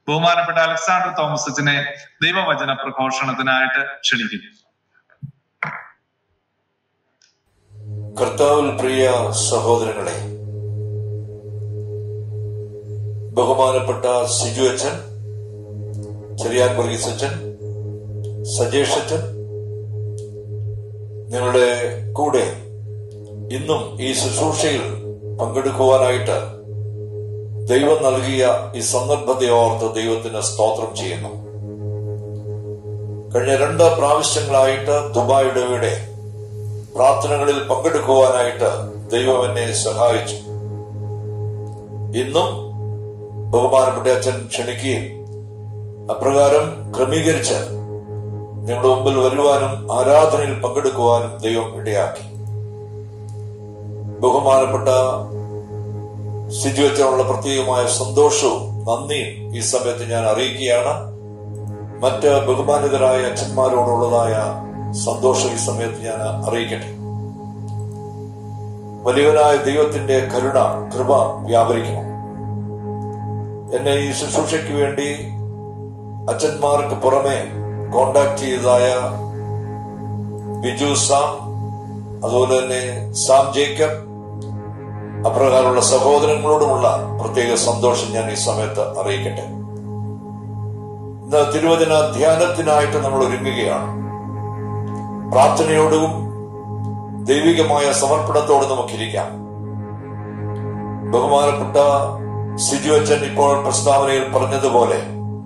ബഹുമാനപ്പെട്ട Alexander Thomas അച്ഛനെ ദൈവവചന പ്രഘോഷണത്തിനായിട്ട് ക്ഷണിക്കുന്നു കർത്താവിൽ പ്രിയ സഹോദരങ്ങളെ ബഹുമാനപ്പെട്ട സിജു അച്ഛൻ ചെറിയാൻ വർഗീസ് അച്ഛൻ സജേഷ് അച്ഛൻ നിങ്ങളുടെ കൂടെ ഇന്നും ഈ ശുശ്രൂഷയിൽ പങ്കെടുക്കുവാനായിട്ട് ദൈവം നൽകിയ ഈ സന്ദർഭത്തെ ഓർത്ത് ദൈവത്തിന് സ്തോത്രം ചെയ്യുന്നു കഴിഞ്ഞ രണ്ട് പ്രാവശ്യങ്ങളായിട്ട് ദുബായുടെ ഇവിടെ പ്രാർത്ഥനകളിൽ പങ്കെടുക്കുവാനായിട്ട് ദൈവം എന്നെ സഹായിച്ചു ഇന്നും ബഹുമാനപ്പെട്ട അച്ഛൻ ക്ഷണിക്കുകയും അപ്രകാരം ക്രമീകരിച്ച് നിങ്ങളുടെ മുമ്പിൽ വരുവാനും ആരാധനയിൽ പങ്കെടുക്കുവാനും ദൈവം ഇടയാക്കി ബഹുമാനപ്പെട്ട സിജു അച്ഛനുള്ള പ്രത്യേകമായ സന്തോഷവും നന്ദിയും ഈ സമയത്ത് ഞാൻ അറിയിക്കുകയാണ് മറ്റ് ബഹുമാനിതരായ അച്ഛന്മാരോടുള്ളതായ സന്തോഷം ഈ സമയത്ത് ഞാൻ അറിയിക്കട്ടെ വലിയവനായ ദൈവത്തിന്റെ കരുണ കൃപ വ്യാപരിക്കണം എന്നെ ഈ ശുശ്രൂഷയ്ക്ക് വേണ്ടി അച്ഛന്മാർക്ക് പുറമെ കോണ്ടാക്ട് ചെയ്തതായ ബിജു സാം അതുപോലെ തന്നെ സാം ജേക്കബ് അപ്രകാരമുള്ള സഹോദരങ്ങളോടുമുള്ള പ്രത്യേക സന്തോഷം ഞാൻ ഈ സമയത്ത് അറിയിക്കട്ടെ ഇന്ന് തിരുവചന ധ്യാനത്തിനായിട്ട് നമ്മൾ ഒരുങ്ങുകയാണ് പ്രാർത്ഥനയോടും ദൈവികമായ സമർപ്പണത്തോടും നമുക്കിരിക്കാം ബഹുമാനപ്പെട്ട സിജു അച്ഛൻ ഇപ്പോൾ പ്രസ്താവനയിൽ പറഞ്ഞതുപോലെ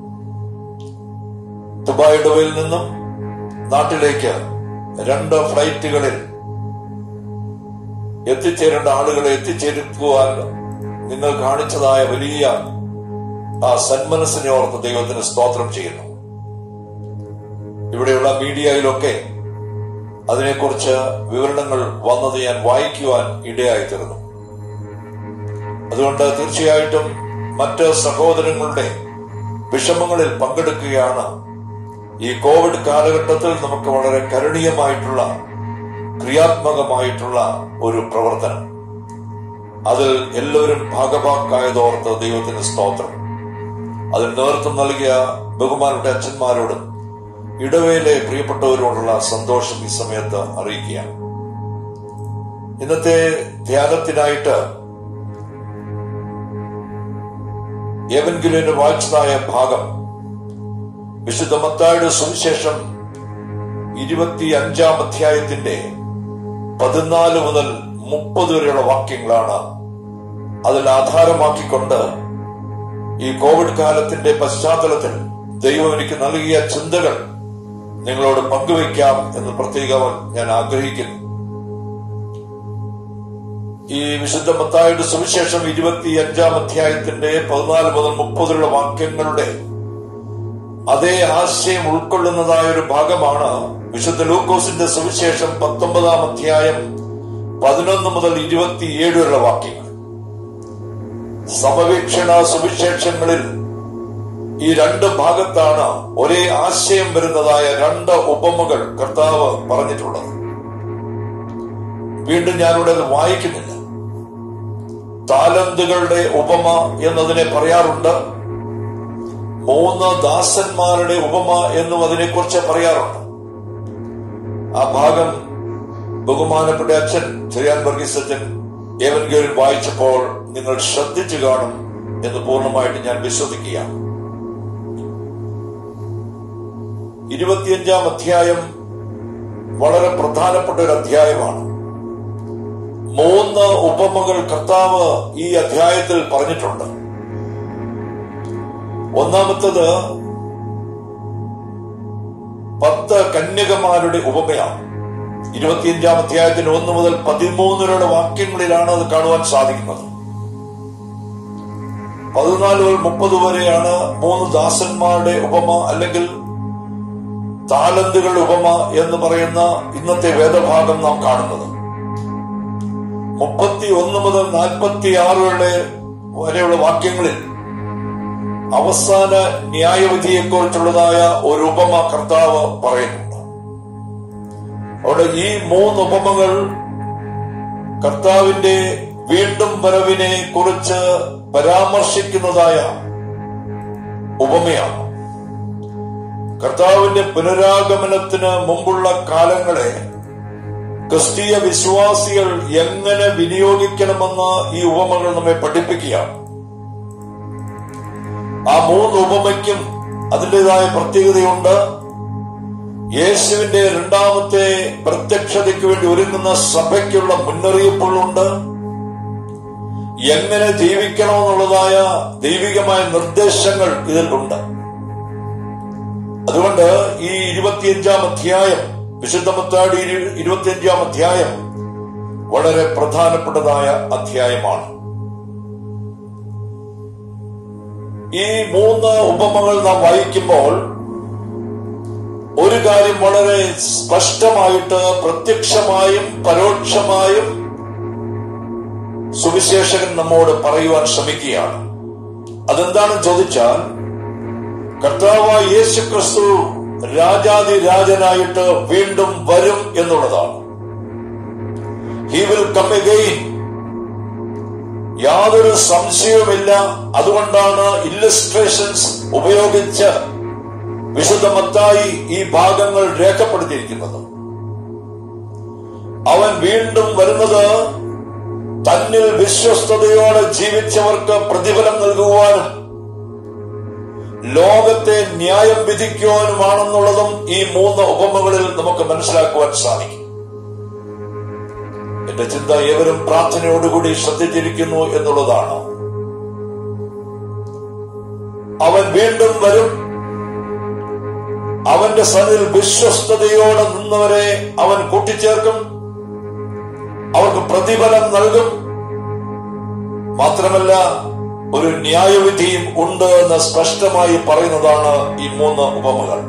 ദുബായ് ഡുബയിൽ നിന്നും നാട്ടിലേക്ക് രണ്ട് ഫ്ലൈറ്റുകളിൽ എത്തിച്ചേരേണ്ട ആളുകളെ എത്തിച്ചേരുവാൻ നിങ്ങൾ കാണിച്ചതായ വലിയ ആ സന്മനസ്സിനെ ഓർത്ത് ദൈവത്തിന് സ്തോത്രം ചെയ്യുന്നു ഇവിടെയുള്ള മീഡിയയിലൊക്കെ അതിനെക്കുറിച്ച് വിവരണങ്ങൾ വന്നത് ഞാൻ വായിക്കുവാൻ ഇടയായിത്തീർന്നു അതുകൊണ്ട് തീർച്ചയായിട്ടും മറ്റ് സഹോദരങ്ങളുടെ വിഷമങ്ങളിൽ പങ്കെടുക്കുകയാണ് ഈ കോവിഡ് കാലഘട്ടത്തിൽ നമുക്ക് വളരെ കരുണീയമായിട്ടുള്ള ക്രിയാത്മകമായിട്ടുള്ള ഒരു പ്രവർത്തനം അതിൽ എല്ലാവരും ഭാഗഭാക്കായതോർത്ത് ദൈവത്തിന് സ്തോത്രം അതിൽ നേതൃത്വം നൽകിയ ബഹുമാനയുടെ അച്ഛന്മാരോടും ഇടവേലെ പ്രിയപ്പെട്ടവരോടുള്ള സന്തോഷം ഈ സമയത്ത് അറിയിക്കുകയാണ് ഇന്നത്തെ ധ്യാനത്തിനായിട്ട് ഏവൻഗിലിന് വായിച്ചതായ ഭാഗം വിശുദ്ധ മത്തായുടെ സുവിശേഷം ഇരുപത്തി അഞ്ചാം അധ്യായത്തിന്റെ പതിനാല് മുതൽ മുപ്പത് വരെയുള്ള വാക്യങ്ങളാണ് അതിൽ ആധാരമാക്കിക്കൊണ്ട് ഈ കോവിഡ് കാലത്തിന്റെ പശ്ചാത്തലത്തിൽ ദൈവം എനിക്ക് നൽകിയ ചിന്തകൾ നിങ്ങളോട് പങ്കുവയ്ക്കാം എന്ന് പ്രത്യേകം ഞാൻ ആഗ്രഹിക്കുന്നു ഈ വിശുദ്ധ മത്തായുടെ സുവിശേഷം ഇരുപത്തി അഞ്ചാം അധ്യായത്തിന്റെ പതിനാല് മുതൽ മുപ്പതിലുള്ള വാക്യങ്ങളുടെ അതേ ആശയം ഉൾക്കൊള്ളുന്നതായ ഒരു ഭാഗമാണ് വിശുദ്ധ ലൂക്കോസിന്റെ സുവിശേഷം പത്തൊമ്പതാം അധ്യായം പതിനൊന്ന് മുതൽ ഇരുപത്തിയേഴ് വരെയുള്ള വാക്യങ്ങൾ സമവീക്ഷണ സുവിശേഷങ്ങളിൽ ഈ രണ്ട് ഭാഗത്താണ് ഒരേ ആശയം വരുന്നതായ രണ്ട് ഉപമകൾ കർത്താവ് പറഞ്ഞിട്ടുള്ളത് വീണ്ടും ഞാനിവിടെ അത് വായിക്കുന്നില്ല താലന്തുകളുടെ ഉപമ എന്നതിനെ പറയാറുണ്ട് മൂന്ന് ദാസന്മാരുടെ ഉപമ എന്നും അതിനെക്കുറിച്ച് പറയാറുണ്ട് ആ ഭാഗം ബഹുമാനപ്പെട്ട അച്ഛൻ ചെറിയാൻ വർഗീസ് അച്ഛൻ ഏവൻഗേരിൽ വായിച്ചപ്പോൾ നിങ്ങൾ ശ്രദ്ധിച്ചു കാണും എന്ന് പൂർണ്ണമായിട്ട് ഞാൻ വിശ്വസിക്കുകയാണ് ഇരുപത്തിയഞ്ചാം അധ്യായം വളരെ പ്രധാനപ്പെട്ട ഒരു അധ്യായമാണ് മൂന്ന് ഉപമകൾ കർത്താവ് ഈ അധ്യായത്തിൽ പറഞ്ഞിട്ടുണ്ട് ഒന്നാമത്തത് പത്ത് കന്യകമാരുടെ ഉപമയാണ് ഇരുപത്തിയഞ്ചാം അധ്യായത്തിന് ഒന്ന് മുതൽ പതിമൂന്നിലുള്ള വാക്യങ്ങളിലാണ് അത് കാണുവാൻ സാധിക്കുന്നത് പതിനാല് മുതൽ മുപ്പത് വരെയാണ് മൂന്ന് ദാസന്മാരുടെ ഉപമ അല്ലെങ്കിൽ താലന്തുകളുടെ ഉപമ എന്ന് പറയുന്ന ഇന്നത്തെ വേദഭാഗം നാം കാണുന്നത് മുപ്പത്തി ഒന്ന് മുതൽ നാൽപ്പത്തി ആറുകളുടെ വരെയുള്ള വാക്യങ്ങളിൽ അവസാന ന്യായവിധിയെക്കുറിച്ചുള്ളതായ ഒരു ഉപമ കർത്താവ് പറയുന്നുണ്ട് അവിടെ ഈ മൂന്ന് ഉപമകൾ കർത്താവിന്റെ വീണ്ടും വരവിനെ കുറിച്ച് പരാമർശിക്കുന്നതായ ഉപമയാണ് കർത്താവിന്റെ പുനരാഗമനത്തിന് മുമ്പുള്ള കാലങ്ങളെ ക്രിസ്തീയ വിശ്വാസികൾ എങ്ങനെ വിനിയോഗിക്കണമെന്ന് ഈ ഉപമകൾ നമ്മെ പഠിപ്പിക്കുകയാണ് ആ മൂന്ന് ഉപമയ്ക്കും അതിൻ്റെതായ പ്രത്യേകതയുണ്ട് യേശുവിന്റെ രണ്ടാമത്തെ പ്രത്യക്ഷതയ്ക്ക് വേണ്ടി ഒരുങ്ങുന്ന സഭയ്ക്കുള്ള മുന്നറിയിപ്പുകളുണ്ട് എങ്ങനെ ജീവിക്കണമെന്നുള്ളതായ ദൈവികമായ നിർദ്ദേശങ്ങൾ ഇതിലുണ്ട് അതുകൊണ്ട് ഈ ഇരുപത്തിയഞ്ചാം അധ്യായം വിശുദ്ധമത്താടി ഇരുപത്തിയഞ്ചാം അധ്യായം വളരെ പ്രധാനപ്പെട്ടതായ അധ്യായമാണ് ഈ മൂന്ന് ഉപമകൾ നാം വായിക്കുമ്പോൾ ഒരു കാര്യം വളരെ സ്പഷ്ടമായിട്ട് പ്രത്യക്ഷമായും പരോക്ഷമായും സുവിശേഷകൻ നമ്മോട് പറയുവാൻ ശ്രമിക്കുകയാണ് അതെന്താണെന്ന് ചോദിച്ചാൽ കർത്താവായ യേശു ക്രിസ്തു രാജാതി രാജനായിട്ട് വീണ്ടും വരും എന്നുള്ളതാണ് ഹി വിൽ കം എഗെയിൻ യാതൊരു സംശയവുമില്ല അതുകൊണ്ടാണ് ഇല്ലസ്ട്രേഷൻസ് ഉപയോഗിച്ച് വിശുദ്ധ മത്തായി ഈ ഭാഗങ്ങൾ രേഖപ്പെടുത്തിയിരിക്കുന്നത് അവൻ വീണ്ടും വരുന്നത് തന്നിൽ വിശ്വസ്തയോടെ ജീവിച്ചവർക്ക് പ്രതിഫലം നൽകുവാനും ലോകത്തെ ന്യായം വിധിക്കുവാനുമാണെന്നുള്ളതും ഈ മൂന്ന് ഉപമകളിൽ നമുക്ക് മനസ്സിലാക്കുവാൻ സാധിക്കും എന്റെ ചിന്ത ഏവരും പ്രാർത്ഥനയോടുകൂടി ശ്രദ്ധിച്ചിരിക്കുന്നു എന്നുള്ളതാണ് അവൻ വീണ്ടും വരും അവന്റെ സന്നിൽ വിശ്വസ്തയോടെ നിന്നവരെ അവൻ കൂട്ടിച്ചേർക്കും അവർക്ക് പ്രതിഫലം നൽകും മാത്രമല്ല ഒരു ന്യായവിധിയും ഉണ്ട് എന്ന് സ്പഷ്ടമായി പറയുന്നതാണ് ഈ മൂന്ന് ഉപമകൾ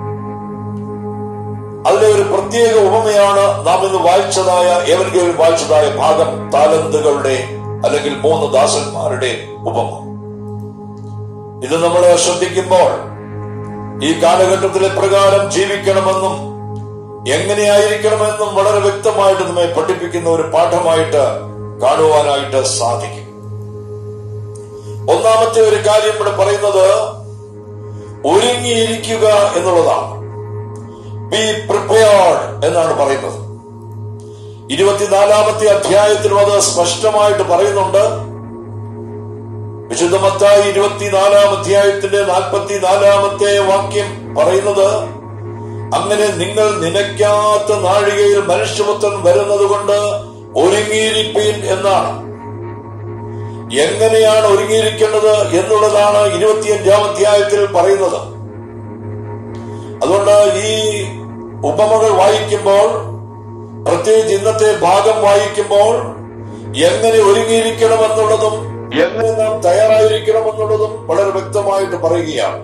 അതിലെ ഒരു പ്രത്യേക ഉപമയാണ് നാം ഇന്ന് വായിച്ചതായ ഏവൻകേലും വായിച്ചതായ ഭാഗം താലന്തുകളുടെ അല്ലെങ്കിൽ മൂന്ന് ദാസന്മാരുടെ ഉപമ ഇത് നമ്മൾ ശ്രദ്ധിക്കുമ്പോൾ ഈ കാലഘട്ടത്തിലെ പ്രകാരം ജീവിക്കണമെന്നും എങ്ങനെയായിരിക്കണമെന്നും വളരെ വ്യക്തമായിട്ട് നമ്മെ പഠിപ്പിക്കുന്ന ഒരു പാഠമായിട്ട് കാണുവാനായിട്ട് സാധിക്കും ഒന്നാമത്തെ ഒരു കാര്യം ഇവിടെ പറയുന്നത് ഒരുങ്ങിയിരിക്കുക എന്നുള്ളതാണ് ബി പ്രിപ്പയർഡ് എന്നാണ് പറയുന്നത് ഇരുപത്തിനാലാമത്തെ അധ്യായത്തിലും അത് സ്പഷ്ടമായിട്ട് പറയുന്നുണ്ട് വിശുദ്ധമത്തായി ഇരുപത്തിനാലാം അധ്യായത്തിന്റെ നാൽപ്പത്തിനാലാമത്തെ വാക്യം പറയുന്നത് അങ്ങനെ നിങ്ങൾ നനയ്ക്കാത്ത നാഴികയിൽ മനുഷ്യപുത്രൻ വരുന്നത് കൊണ്ട് ഒരുങ്ങിയിരിപ്പീൻ എന്നാണ് എങ്ങനെയാണ് ഒരുങ്ങിയിരിക്കേണ്ടത് എന്നുള്ളതാണ് ഇരുപത്തിയഞ്ചാം അധ്യായത്തിൽ പറയുന്നത് അതുകൊണ്ട് ഈ ഉപമകൾ വായിക്കുമ്പോൾ പ്രത്യേകിച്ച് ഇന്നത്തെ ഭാഗം വായിക്കുമ്പോൾ എങ്ങനെ ഒരുങ്ങിയിരിക്കണമെന്നുള്ളതും എങ്ങനെ നാം തയ്യാറായിരിക്കണമെന്നുള്ളതും വളരെ വ്യക്തമായിട്ട് പറയുകയാണ്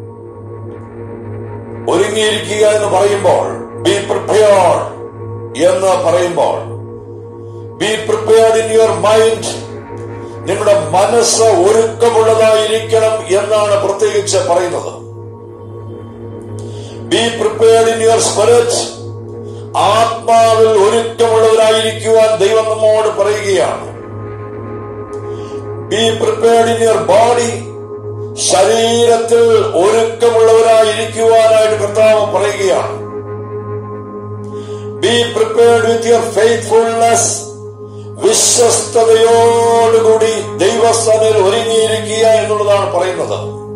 ഒരുങ്ങിയിരിക്കുക എന്ന് പറയുമ്പോൾ ബി പ്രിപ്പയർഡ് എന്ന് പറയുമ്പോൾ be prepared in your mind നിങ്ങളുടെ മനസ്സ് ഒരുക്കമുള്ളതായിരിക്കണം എന്നാണ് പ്രത്യേകിച്ച് പറയുന്നത് be prepared in your spirit ആത്മാവിൽ ഒരുക്കമുള്ളവരായിരിക്കുവാൻ ദൈവം നമ്മോട് പറയുകയാണ് be prepared in your body ശരീരത്തിൽ ഒരുക്കമുള്ളവരായിരിക്കുവാനായിട്ട് കർത്താവ് പറയുകയാണ് be prepared with your faithfulness വിശ്വസ്തയോടുകൂടി ദൈവസ്ഥാനയിൽ ഒരുങ്ങിയിരിക്കുക എന്നുള്ളതാണ് പറയുന്നത്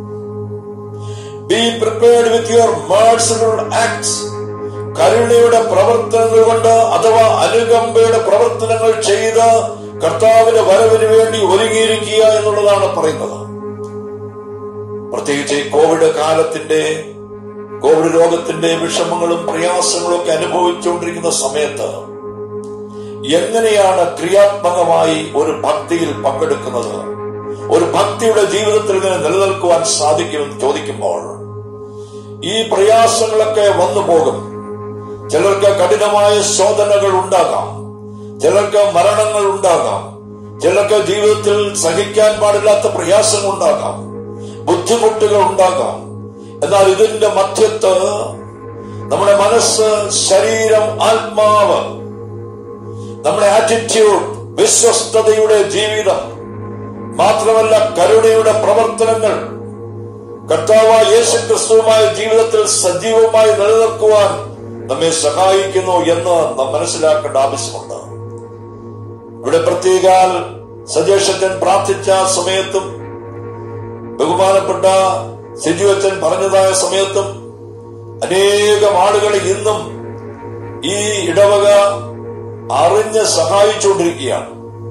be prepared with your merciful acts കരുണയുടെ പ്രവർത്തനങ്ങൾ കൊണ്ട് അഥവാ അനുകമ്പയുടെ പ്രവർത്തനങ്ങൾ ചെയ്ത് കർത്താവിന്റെ വരവിന് വേണ്ടി ഒരുങ്ങിയിരിക്കുക എന്നുള്ളതാണ് പറയുന്നത് പ്രത്യേകിച്ച് ഈ കോവിഡ് കാലത്തിന്റെ കോവിഡ് രോഗത്തിന്റെ വിഷമങ്ങളും പ്രയാസങ്ങളും ഒക്കെ അനുഭവിച്ചുകൊണ്ടിരിക്കുന്ന സമയത്ത് എങ്ങനെയാണ് ക്രിയാത്മകമായി ഒരു ഭക്തിയിൽ പങ്കെടുക്കുന്നത് ഒരു ഭക്തിയുടെ ജീവിതത്തിൽ ഇങ്ങനെ നിലനിൽക്കുവാൻ സാധിക്കുമെന്ന് ചോദിക്കുമ്പോൾ ഈ പ്രയാസങ്ങളൊക്കെ വന്നു പോകും ചിലർക്ക് കഠിനമായ ശോധനകൾ ഉണ്ടാകാം ചിലർക്ക് മരണങ്ങൾ ഉണ്ടാകാം ചിലർക്ക് ജീവിതത്തിൽ സഹിക്കാൻ പാടില്ലാത്ത പ്രയാസങ്ങൾ ഉണ്ടാകാം ബുദ്ധിമുട്ടുകൾ ഉണ്ടാകാം എന്നാൽ ഇതിന്റെ മധ്യത്ത് നമ്മുടെ മനസ്സ് ശരീരം ആത്മാവ് നമ്മുടെ ആറ്റിറ്റ്യൂഡ് വിശ്വസ്തതയുടെ ജീവിതം മാത്രമല്ല കരുണയുടെ പ്രവർത്തനങ്ങൾ കർത്താവ് യേശു ക്രിസ്തുവുമായ ജീവിതത്തിൽ സജീവമായി നിലനിൽക്കുവാൻ നമ്മെ സഹായിക്കുന്നു എന്ന് നാം മനസ്സിലാക്കേണ്ട ആവശ്യമുണ്ട് ഇവിടെ പ്രത്യേകാൽ സജേഷച്ചൻ പ്രാർത്ഥിച്ച സമയത്തും ബഹുമാനപ്പെട്ട സിജു അച്ഛൻ പറഞ്ഞതായ സമയത്തും അനേകം ആളുകൾ ഇന്നും ഈ ഇടവക അറിഞ്ഞ് സഹായിച്ചുകൊണ്ടിരിക്കുകയാണ്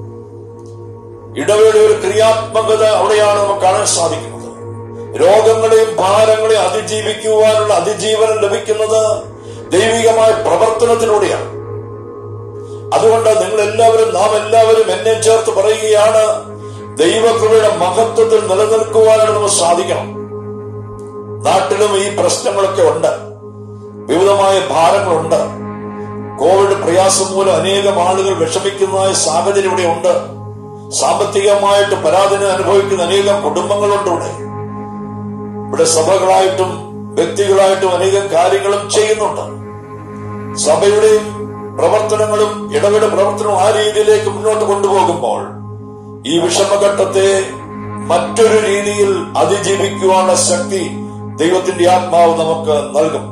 ഇടവയുടെ ഒരു ക്രിയാത്മകത അവിടെയാണ് നമുക്ക് കാണാൻ സാധിക്കുന്നത് രോഗങ്ങളെയും ഭാരങ്ങളെയും അതിജീവിക്കുവാനുള്ള അതിജീവനം ലഭിക്കുന്നത് ദൈവികമായ പ്രവർത്തനത്തിലൂടെയാണ് അതുകൊണ്ട് നിങ്ങൾ എല്ലാവരും നാം എല്ലാവരും എന്നെ ചേർത്ത് പറയുകയാണ് ദൈവകൃപയുടെ മഹത്വത്തിൽ നിലനിൽക്കുവാനാണ് നമുക്ക് സാധിക്കണം നാട്ടിലും ഈ പ്രശ്നങ്ങളൊക്കെ ഉണ്ട് വിവിധമായ ഭാരങ്ങളുണ്ട് കോവിഡ് പ്രയാസം മൂലം അനേകം ആളുകൾ വിഷമിക്കുന്നതായ സാഹചര്യം ഇവിടെ ഉണ്ട് സാമ്പത്തികമായിട്ട് പരാധീനം അനുഭവിക്കുന്ന അനേകം കുടുംബങ്ങളുണ്ട് ഇവിടെ ഇവിടെ സഭകളായിട്ടും വ്യക്തികളായിട്ടും അനേകം കാര്യങ്ങളും ചെയ്യുന്നുണ്ട് സഭയുടെയും പ്രവർത്തനങ്ങളും ഇടപെട പ്രവർത്തനവും ആ രീതിയിലേക്ക് മുന്നോട്ട് കൊണ്ടുപോകുമ്പോൾ ഈ വിഷമഘട്ടത്തെ മറ്റൊരു രീതിയിൽ അതിജീവിക്കുവാനുള്ള ശക്തി ദൈവത്തിന്റെ ആത്മാവ് നമുക്ക് നൽകും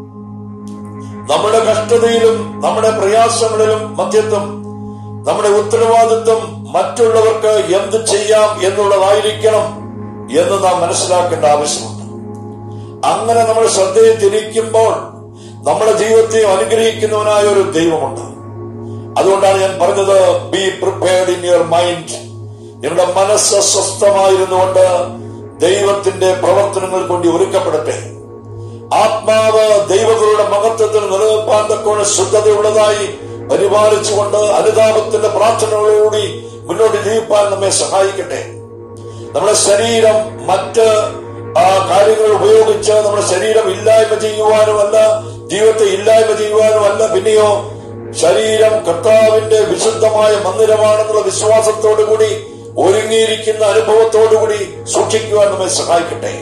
നമ്മുടെ കഷ്ടതയിലും നമ്മുടെ പ്രയാസങ്ങളിലും മധ്യത്വം നമ്മുടെ ഉത്തരവാദിത്വം മറ്റുള്ളവർക്ക് എന്ത് ചെയ്യാം എന്നുള്ളതായിരിക്കണം എന്ന് നാം മനസ്സിലാക്കേണ്ട ആവശ്യമുണ്ട് അങ്ങനെ നമ്മൾ ശ്രദ്ധയെ തിരിക്കുമ്പോൾ നമ്മുടെ ജീവിതത്തെ അനുഗ്രഹിക്കുന്നവനായ ഒരു ദൈവമുണ്ട് അതുകൊണ്ടാണ് ഞാൻ പറഞ്ഞത് be prepared in your mind നിങ്ങളുടെ മനസ്സ് സ്വസ്ഥമായിരുന്നുകൊണ്ട് ദൈവത്തിന്റെ പ്രവർത്തനങ്ങൾ കൊണ്ട് ഒരുക്കപ്പെടട്ടെ ആത്മാവ് ദൈവങ്ങളുടെ മഹത്വത്തിന് നിലനിൽപ്പാൻ തക്കോടെ ശുദ്ധതയുള്ളതായി പരിപാലിച്ചുകൊണ്ട് അനുതാപത്തിന്റെ പ്രാർത്ഥനകളോടുകൂടി മുന്നോട്ട് ജീവിപ്പാൻ നമ്മെ സഹായിക്കട്ടെ നമ്മുടെ ശരീരം മറ്റ് ആ കാര്യങ്ങൾ ഉപയോഗിച്ച് നമ്മുടെ ശരീരം ഇല്ലായ്മ ചെയ്യുവാനുമല്ല ജീവിതത്തെ ഇല്ലായ്മ ചെയ്യുവാനുമല്ല പിന്നെയോ ശരീരം കർത്താവിന്റെ വിശുദ്ധമായ മന്ദിരമാണെന്നുള്ള വിശ്വാസത്തോടു കൂടി ഒരുങ്ങിയിരിക്കുന്ന അനുഭവത്തോടുകൂടി സൂക്ഷിക്കുവാൻ നമ്മെ സഹായിക്കട്ടെ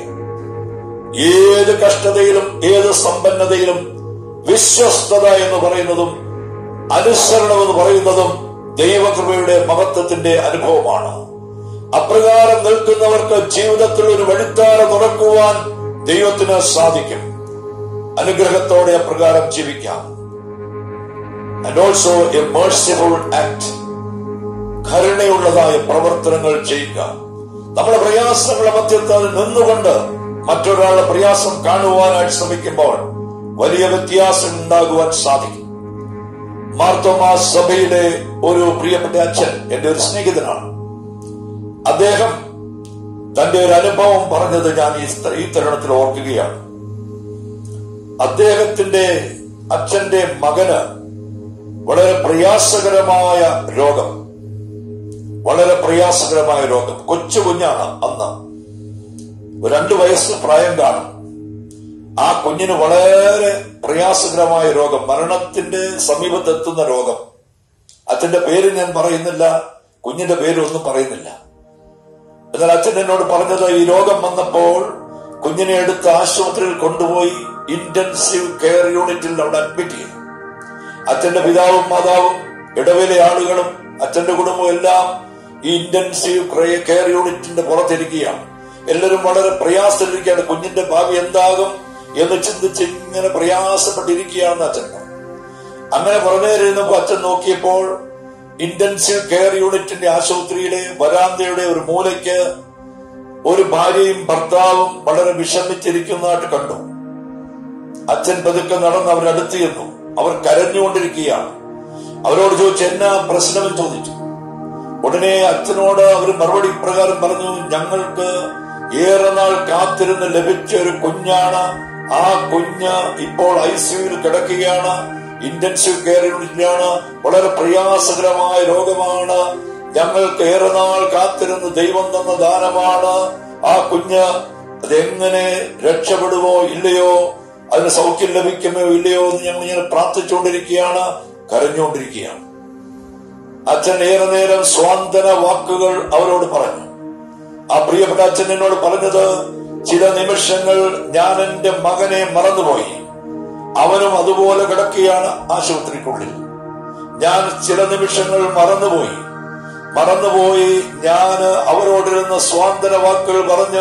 ഏത് കഷ്ടതയിലും ഏത് സമ്പന്നതയിലും വിശ്വസ്തത എന്ന് പറയുന്നതും അനുസരണം എന്ന് പറയുന്നതും ദൈവകൃപയുടെ മഹത്വത്തിന്റെ അനുഭവമാണ് അപ്രകാരം നിൽക്കുന്നവർക്ക് ജീവിതത്തിൽ ഒരു വഴിത്താര തുറക്കുവാൻ ദൈവത്തിന് സാധിക്കും അനുഗ്രഹത്തോടെ അപ്രകാരം ജീവിക്കാം and also a merciful act കരുണയുള്ളതായ പ്രവർത്തനങ്ങൾ ചെയ്യുക നമ്മുടെ പ്രയാസങ്ങളുടെ മധ്യത്തിൽ നിന്നുകൊണ്ട് മറ്റൊരാളുടെ പ്രയാസം കാണുവാനായിട്ട് ശ്രമിക്കുമ്പോൾ വലിയ വ്യത്യാസം ഉണ്ടാകുവാൻ സാധിക്കും മാർത്തോമാ സഭയിലെ ഒരു പ്രിയപ്പെട്ട അച്ഛൻ എന്റെ ഒരു സ്നേഹിതനാണ് അദ്ദേഹം തന്റെ ഒരു അനുഭവം പറഞ്ഞത് ഞാൻ ഈ സ്ത- ഈ തരുണത്തിൽ ഓർക്കുകയാണ് അദ്ദേഹത്തിന്റെ അച്ഛന്റെ മകന് വളരെ പ്രയാസകരമായ രോഗം വളരെ പ്രയാസകരമായ രോഗം കൊച്ചു കുഞ്ഞാണ് അന്ന് ഒരു രണ്ടു വയസ്സ് പ്രായം കാണും ആ കുഞ്ഞിന് വളരെ പ്രയാസകരമായ രോഗം മരണത്തിന്റെ സമീപത്തെത്തുന്ന രോഗം അച്ഛന്റെ പേര് ഞാൻ പറയുന്നില്ല കുഞ്ഞിന്റെ പേര് ഒന്നും പറയുന്നില്ല എന്നാൽ അച്ഛൻ എന്നോട് പറഞ്ഞത് ഈ രോഗം വന്നപ്പോൾ കുഞ്ഞിനെ എടുത്ത് ആശുപത്രിയിൽ കൊണ്ടുപോയി ഇന്റൻസീവ് കെയർ യൂണിറ്റിൽ അവിടെ അഡ്മിറ്റ് ചെയ്തു അച്ഛന്റെ പിതാവും മാതാവും ഇടവേലെ ആളുകളും അച്ഛന്റെ കുടുംബവും എല്ലാം ഈ ഇന്റൻസീവ് കെയർ യൂണിറ്റിന്റെ പുറത്തിരിക്കുകയാണ് എല്ലാവരും വളരെ പ്രയാസത്തിലിരിക്കുകയാണ് കുഞ്ഞിന്റെ ഭാവി എന്താകും എന്ന് ചിന്തിച്ച് ഇങ്ങനെ പ്രയാസപ്പെട്ടിരിക്കുകയാണെന്ന് അച്ഛൻ പറഞ്ഞു. അങ്ങനെ കുറഞ്ഞു നേരിരുന്നപ്പോ അച്ഛൻ നോക്കിയപ്പോൾ ഇന്റൻസീവ് കെയർ യൂണിറ്റിന്റെ ആശുപത്രിയിലെ വരാന്തയുടെ ഒരു മൂലയ്ക്ക് ഒരു ഭാര്യയും ഭർത്താവും വളരെ വിഷമിച്ചിരിക്കുന്നതായിട്ട് കണ്ടു അച്ഛൻ പതുക്കെ നടന്ന് അവരടുത്ത് ചെന്നു അവർ കരഞ്ഞുകൊണ്ടിരിക്കുകയാണ് അവരോട് ചോദിച്ചു എന്നാ പ്രശ്നമെന്ന് ചോദിച്ചു ഉടനെ അച്ഛനോട് അവർ മറുപടി പ്രകാരം പറഞ്ഞു ഞങ്ങൾക്ക് ഏറെ നാൾ കാത്തിരുന്ന് ലഭിച്ച ഒരു കുഞ്ഞാണ് ആ കുഞ്ഞ് ഇപ്പോൾ ഐ സിയുയിൽ കിടക്കുകയാണ് ഇന്റൻസീവ് കെയർ യൂണിറ്റിലാണ് വളരെ പ്രയാസകരമായ രോഗമാണ് ഞങ്ങൾക്ക് ഏറെ നാൾ കാത്തിരുന്ന് ദൈവം തന്ന ദാനമാണ് ആ കുഞ്ഞ് അതെങ്ങനെ രക്ഷപ്പെടുമോ ഇല്ലയോ അതിന് സൗഖ്യം ലഭിക്കുമോ ഇല്ലയോ എന്ന് ഞങ്ങൾ ഇങ്ങനെ പ്രാർത്ഥിച്ചുകൊണ്ടിരിക്കുകയാണ് കരഞ്ഞുകൊണ്ടിരിക്കുകയാണ് അച്ഛൻ ഏറെ നേരം സ്വാന്തന വാക്കുകൾ അവരോട് പറഞ്ഞു ആ പ്രിയപ്പെട്ട അച്ഛൻ എന്നോട് പറഞ്ഞത് ചില നിമിഷങ്ങൾ ഞാൻ എന്റെ മകനെ മറന്നുപോയി അവനും അതുപോലെ കിടക്കുകയാണ് ആശുപത്രിക്കുള്ളിൽ ഞാൻ ചില നിമിഷങ്ങൾ മറന്നുപോയി മറന്നുപോയി ഞാൻ അവരോടിരുന്ന സ്വാന്തന വാക്കുകൾ പറഞ്ഞ്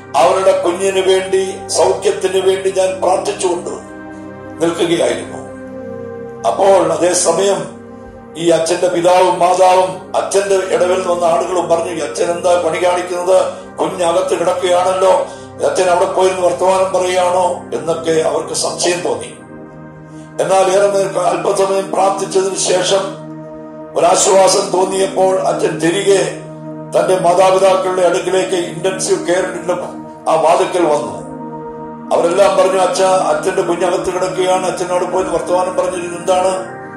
അവരുടെ കുഞ്ഞിന് വേണ്ടി സൗഖ്യത്തിന് വേണ്ടി ഞാൻ പ്രാർത്ഥിച്ചുകൊണ്ട് നിൽക്കുകയായിരുന്നു അപ്പോൾ അതേസമയം ഈ അച്ഛന്റെ പിതാവും മാതാവും അച്ഛന്റെ ഇടവിൽ വന്ന ആളുകളും പറഞ്ഞു "ഈ അച്ഛൻ എന്താ പണി കാണിക്കുന്നത് കുഞ്ഞകത്ത് കിടക്കുകയാണല്ലോ അച്ഛൻ അവിടെ പോയിരുന്ന് വർത്തമാനം പറയുകയാണോ എന്നൊക്കെ അവർക്ക് സംശയം തോന്നി എന്നാൽ ഏറെ നേരം അല്പസമയം പ്രാർത്ഥിച്ചതിന് ശേഷം ഒരാശ്വാസം തോന്നിയപ്പോൾ അച്ഛൻ തിരികെ തന്റെ മാതാപിതാക്കളുടെ അടുക്കിലേക്ക് ഇന്റൻസീവ് കെയറിന്റെ ആ വാതുക്കൽ വന്നു അവരെല്ലാം പറഞ്ഞു അച്ഛ അച്ഛന്റെ കുഞ്ഞകത്ത് കിടക്കുകയാണ് അച്ഛനോട് പോയി വർത്തമാനം പറഞ്ഞിരുന്നത് എന്താണ്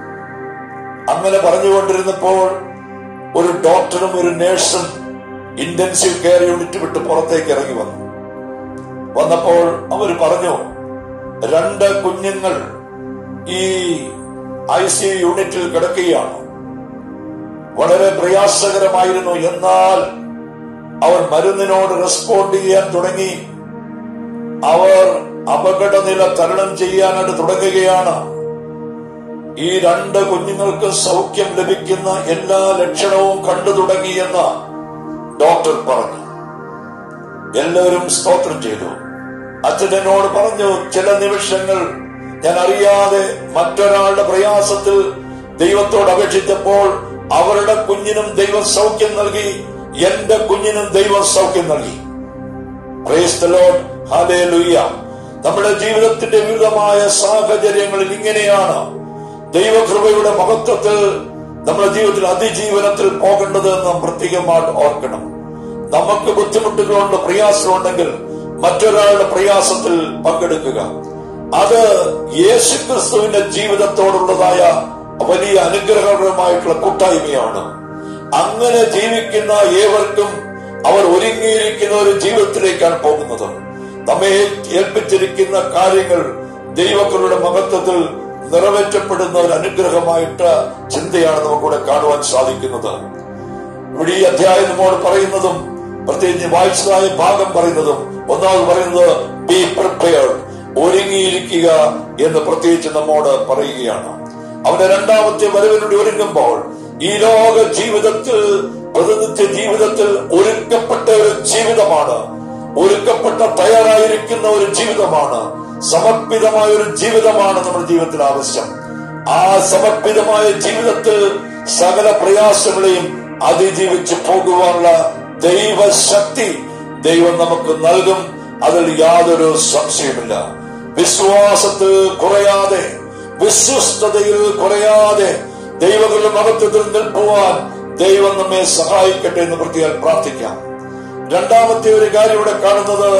അങ്ങനെ പറഞ്ഞുകൊണ്ടിരുന്നപ്പോൾ ഒരു ഡോക്ടറും ഒരു നേഴ്സും ഇന്റൻസീവ് കെയർ യൂണിറ്റ് വിട്ട് പുറത്തേക്ക് ഇറങ്ങി വന്നു വന്നപ്പോൾ അവർ പറഞ്ഞു രണ്ട് കുഞ്ഞുങ്ങൾ ഈ ഐ സി യൂണിറ്റിൽ കിടക്കുകയാണ് വളരെ പ്രയാസകരമായിരുന്നു എന്നാൽ അവർ മരുന്നിനോട് റെസ്പോണ്ട് ചെയ്യാൻ തുടങ്ങി അവർ അപകടനില തരണം ചെയ്യാനായിട്ട് തുടങ്ങുകയാണ് ഈ രണ്ട് കുഞ്ഞുങ്ങൾക്ക് സൗഖ്യം ലഭിക്കുന്ന എല്ലാ ലക്ഷണവും കണ്ടു തുടങ്ങിയെന്ന് ഡോക്ടർ പറഞ്ഞു എല്ലാവരും സ്തോത്രം ചെയ്തു അച്ഛൻ എന്നോട് പറഞ്ഞു ചില നിമിഷങ്ങൾ ഞാൻ അറിയാതെ മറ്റൊരാളുടെ പ്രയാസത്തിൽ ദൈവത്തോട് അപേക്ഷിച്ചപ്പോൾ അവരുടെ കുഞ്ഞിനും ദൈവം സൗഖ്യം നൽകി എന്റെ കുഞ്ഞിനും ദൈവം സൗഖ്യം നൽകി Praise the Lord. Hallelujah. നമ്മുടെ ജീവിതത്തിന്റെ വിവിധമായ സാഹചര്യങ്ങളിൽ ഇങ്ങനെയാണ് ദൈവകൃപയുടെ മഹത്വത്തിൽ നമ്മുടെ ജീവിതത്തിൽ അതിജീവനത്തിൽ പോകേണ്ടത് എന്ന് നാം പ്രത്യേകമായിട്ട് ഓർക്കണം നമുക്ക് ബുദ്ധിമുട്ടുകളുണ്ട് പ്രയാസമുണ്ടെങ്കിൽ മറ്റൊരാളുടെ പ്രയാസത്തിൽ പങ്കെടുക്കുക അത് യേശുക്രിസ്തുവിന്റെ ജീവിതത്തോടുള്ളതായ വലിയ അനുഗ്രഹപരമായിട്ടുള്ള കൂട്ടായ്മയാണ് അങ്ങനെ ജീവിക്കുന്ന ഏവർക്കും അവർ ഒരുങ്ങിയിരിക്കുന്ന ഒരു ജീവിതത്തിലേക്കാണ് പോകുന്നത് നമ്മെ ഏൽപ്പിച്ചിരിക്കുന്ന കാര്യങ്ങൾ ദൈവങ്ങളുടെ മഹത്വത്തിൽ നിറവേറ്റപ്പെടുന്ന ഒരു അനുഗ്രഹമായിട്ട് ചിന്തയാണ് നമുക്കിവിടെ കാണുവാൻ സാധിക്കുന്നത് ഇവിടെ ഈ അധ്യായം നമ്മോട് പറയുന്നതും പ്രത്യേകിച്ച് വായിച്ചതായ ഭാഗം പറയുന്നതും ഒന്നാമത് പറയുന്നത് ബി പ്രിപ്പയർഡ് ഒരുങ്ങിയിരിക്കുക എന്ന് പ്രത്യേകിച്ച് നമ്മോട് പറയുകയാണ് അവന്റെ രണ്ടാമത്തെ വരവിനോട് ഒരുങ്ങുമ്പോൾ ഈ ലോക ജീവിതത്തിൽ പ്രതിനിധ്യ ജീവിതത്തിൽ ഒരുക്കപ്പെട്ട ഒരു ജീവിതമാണ് ഒരുക്കപ്പെട്ട തയ്യാറായിരിക്കുന്ന ഒരു ജീവിതമാണ് സമർപ്പിതമായ ഒരു ജീവിതമാണ് നമ്മുടെ ജീവിതത്തിൽ ആവശ്യം ആ സമർപ്പിതമായ ജീവിതത്തിൽ സകല പ്രയാസങ്ങളെയും അതിജീവിച്ച് പോകുവാനുള്ള ദൈവശക്തി ദൈവം നമുക്ക് നൽകും അതിൽ യാതൊരു സംശയമില്ല വിശ്വാസത്തിൽ കുറയാതെ വിശ്വസ്തതയിൽ കുറയാതെ ദൈവങ്ങളുടെ മഹത്വത്തിൽ നിൽക്കുവാൻ ദൈവം നമ്മെ സഹായിക്കട്ടെ എന്ന് പ്രത്യേകം പ്രാർത്ഥിക്കാം രണ്ടാമത്തെ ഒരു കാര്യം ഇവിടെ കാണുന്നത്